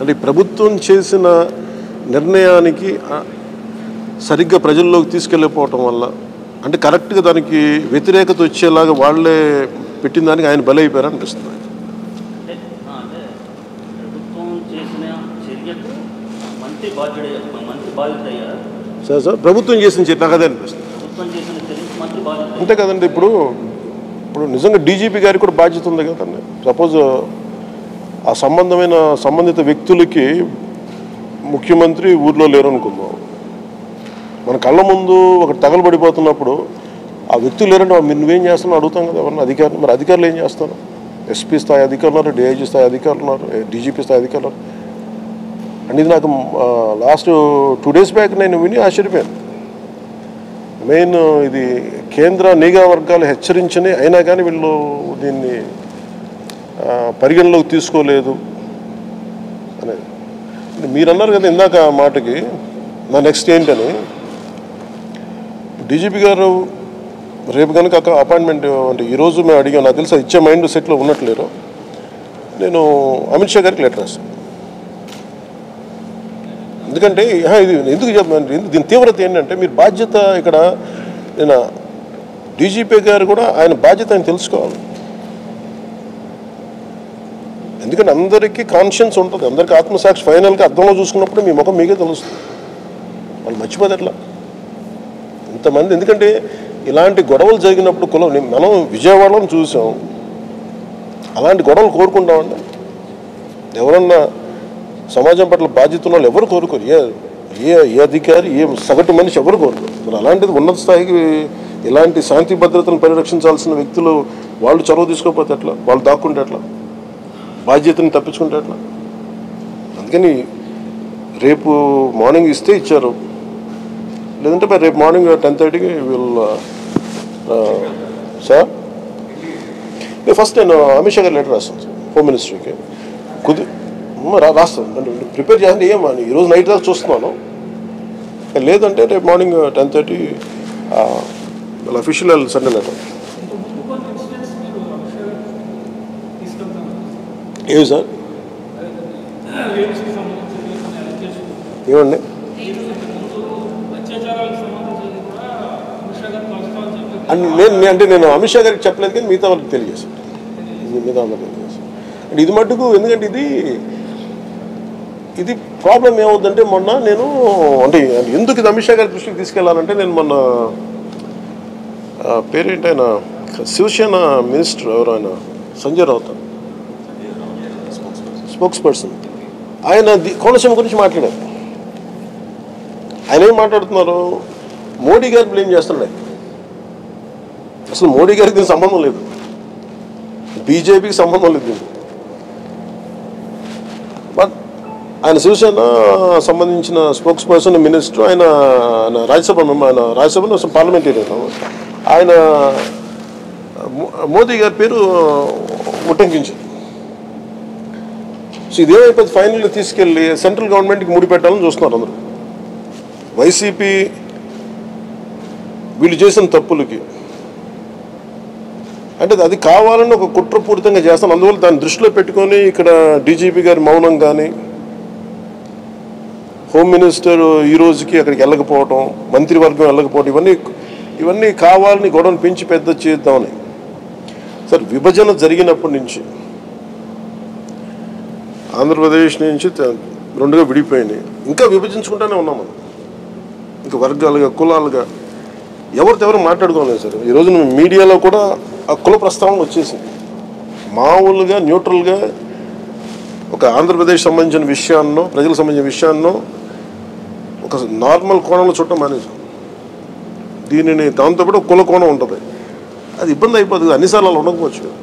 అంటే ఈ ప్రభుత్వం చేసిన నిర్ణయానికి ఆ, సరిగ్గా ప్రజల్లోకి తీసుకెళ్ళిపోవటం వల్ల అంటే కరెక్ట్గా దానికి వ్యతిరేకత వచ్చేలాగా వాళ్ళే పెట్టిన దానికి ఆయన బలైపోయారు అనిపిస్తుంది అంటే ఆ, అంటే ప్రభుత్వం చేసిన చర్యకు మంత్రి బాధ్యుడు మంత్రి బాధ్యత అయ్యారా సార్ సార్ ప్రభుత్వం చేసిన చర్య నాకు అదే అనిపిస్తుంది ప్రభుత్వం చేసిన చర్యకు మంత్రి బాధ్యత అంతే కదండి ఇప్పుడు ఇప్పుడు నిజంగా డీజీపీ గారికి కూడా బాధ్యత ఉంది కదండి సపోజ్ ఆ సంబంధమైన సంబంధిత వ్యక్తులకి ముఖ్యమంత్రి ఊర్లో లేరు అనుకుందాం మన కళ్ళ ముందు ఒక తగలబడిపోతున్నప్పుడు ఆ వ్యక్తులు లేరంటే మీరు నువ్వేం చేస్తున్నావు అడుగుతాం కదా ఎవరన్నా అధికారులు మరి అధికారులు ఏం చేస్తారు ఎస్పీ స్థాయి అధికారులు ఉన్నారు డిఐజీ స్థాయి అధికారులు ఉన్నారు డీజీపీ స్థాయి అధికారులు ఉన్నారు అండ్ ఇది నాకు లాస్ట్ టూ డేస్ బ్యాక్ నేను విని ఆశ్చర్యపోయాను మెయిన్ ఇది కేంద్ర నిఘా వర్గాలు హెచ్చరించని అయినా కానీ వీళ్ళు దీన్ని ఆ, పరిగణలోకి తీసుకోలేదు అనేది అంటే మీరు అన్నారు కదా ఇందాక ఆ మాటకి నా నెక్స్ట్ ఏంటని డీజీపీ గారు రేపు కనుక అక్క అపాయింట్మెంట్ అంటే ఈరోజు మేము అడిగాం నాకు తెలుసు అది ఇచ్చే మైండ్ సెట్లో ఉన్నట్లేరు నేను అమిత్ షా గారికి లెటర్ రాస్తాను ఎందుకంటే ఆహా, ఇది ఎందుకు చెప్పండి దీని తీవ్రత ఏంటంటే మీరు బాధ్యత ఇక్కడ నేను డీజీపీ గారు కూడా ఆయన బాధ్యత ఆయన తెలుసుకోవాలి ఎందుకంటే అందరికీ కాన్షియన్స్ ఉంటుంది అందరికీ ఆత్మసాక్షి ఫైనల్గా అర్థంలో చూసుకున్నప్పుడు మీ ముఖం మీకే తెలుస్తుంది వాళ్ళు మర్చిపోదు ఎట్లా ఇంతమంది ఎందుకంటే ఇలాంటి గొడవలు జరిగినప్పుడు కులం మనం విజయవాడలో చూసాం అలాంటి గొడవలు కోరుకుంటామండి ఎవరన్నా సమాజం పట్ల బాధ్యత ఉన్న వాళ్ళు ఎవరు కోరుకోరు ఏ ఏ ఏ అధికారి ఏ సగటు మనిషి ఎవరు కోరుకోరు మరి అలాంటిది ఉన్నత స్థాయికి ఇలాంటి శాంతి భద్రతను పరిరక్షించాల్సిన వ్యక్తులు వాళ్ళు చొరవ తీసుకోకపోతే ఎట్లా వాళ్ళు దాక్కుంటే ఎట్లా బాధ్యతని తప్పించుకుంటే ఎట్లా అందుకని రేపు మార్నింగ్ ఇస్తే ఇచ్చారు లేదంటే మరి రేపు మార్నింగ్ టెన్ థర్టీకి వీళ్ళు సార్ నేను ఫస్ట్ నేను అమిత్ షా గారు లెటర్ రాస్తాను సార్ హోమ్ మినిస్ట్రీకి కుది ఉమ్మ, రా రాస్తాను అంటే ప్రిపేర్ చేయండి ఏం అని ఈరోజు నైట్ దాకా చూస్తున్నాను లేదంటే రేపు మార్నింగ్ టెన్ థర్టీ వాళ్ళ అఫీషియల్ సండే లెటర్ కొన్ని ఇన్సిడెంట్స్ మీరు అక్షర తీసుకెళ్తాను ఏమి సార్ రేప్స్కి సంబంధించి కొన్ని అలిగేషన్ ఏమండి ముందు అత్యాచారాలకు సంబంధించి కూడా అమిత్ షా గారు కలుస్తామని చెప్పి అండ్ నేను నేను- అంటే నేను అమిత్ షా గారికి చెప్పలేదు కానీ మిగతా వాళ్ళకి తెలియజేశాను మిగతా వాళ్ళకి తెలియజేశాను అంటే ఇది మటుకు ఎందుకంటే ఇది ఇది ప్రాబ్లం ఏమవుతుందంటే మొన్న నేను అంటే ఎందుకు ఇది అమిత్ షా గారి దృష్టికి తీసుకెళ్లాలంటే నేను మొన్న ఆ, పేరేంటి ఆయన శివసేన మినిస్టర్ ఎవరు ఆయన సంజయ్ రావుత్ స్పోక్స్ పర్సన్ ఆయన ది- కోనసీమ గురించి మాట్లాడారు ఆయన ఏం మాట్లాడుతున్నారు మోడీ గారు బ్లేమ్ చేస్తున్నాడు ఆయన. అసలు మోడీ గారికి దీనికి సంబంధం లేదు బీజేపీకి సంబంధం లేదు దీనికి బట్ ఆయన శివసేన సంబంధించిన స్పోక్స్ పర్సన్ మినిస్టర్ ఆయన ఆయన రాజ్యసభ మెంబర్ ఆయన రాజ్యసభలో పార్లమెంటేరియన్ ఆయన మో- మోదీ గారి పేరు ఉటంకించారు సో ఇదేమైపోతుంది ఫైనల్గా తీసుకెళ్ళి సెంట్రల్ గవర్నమెంట్కి ముడిపెట్టాలని చూస్తున్నారు అందరూ వైసీపీ వీళ్ళు చేసిన తప్పులకి అంటే అది కావాలని ఒక కుట్రపూరితంగా చేస్తాను అందువల్ల దాన్ని దృష్టిలో పెట్టుకొని ఇక్కడ డీజీపీ గారి మౌనం కానీ హోమ్ మినిస్టర్ ఈ రోజుకి అక్కడికి వెళ్ళకపోవటం మంత్రివర్గం వెళ్ళకపోవటం ఇవన్నీ ఇవన్నీ కావాలని గొడవను పెంచి పెద్ద చేద్దామని సార్ విభజన జరిగినప్పటి నుంచి ఆంధ్రప్రదేశ్ నుంచి త- రెండుగా విడిపోయినాయి ఇంకా విభజించుకుంటూనే ఉన్నాం మనం ఇంకా వర్గాలుగా కులాలుగా ఎవరితో ఎవరు మాట్లాడుకోలేదు సార్ ఈరోజు మీడియాలో కూడా ఆ కుల ప్రస్తావన వచ్చేసింది మామూలుగా న్యూట్రల్గా ఒక ఆంధ్రప్రదేశ్ సంబంధించిన విషయాన్నో ప్రజలకు సంబంధించిన విషయాన్నో ఒక నార్మల్ కోణంలో చుట్టం మానేసాం దీనిని దాంతో పాటు ఒక కుల కోణం ఉంటుంది అది ఇబ్బంది అయిపోతుంది అన్నిసార్లు అలా ఉండకపోవచ్చు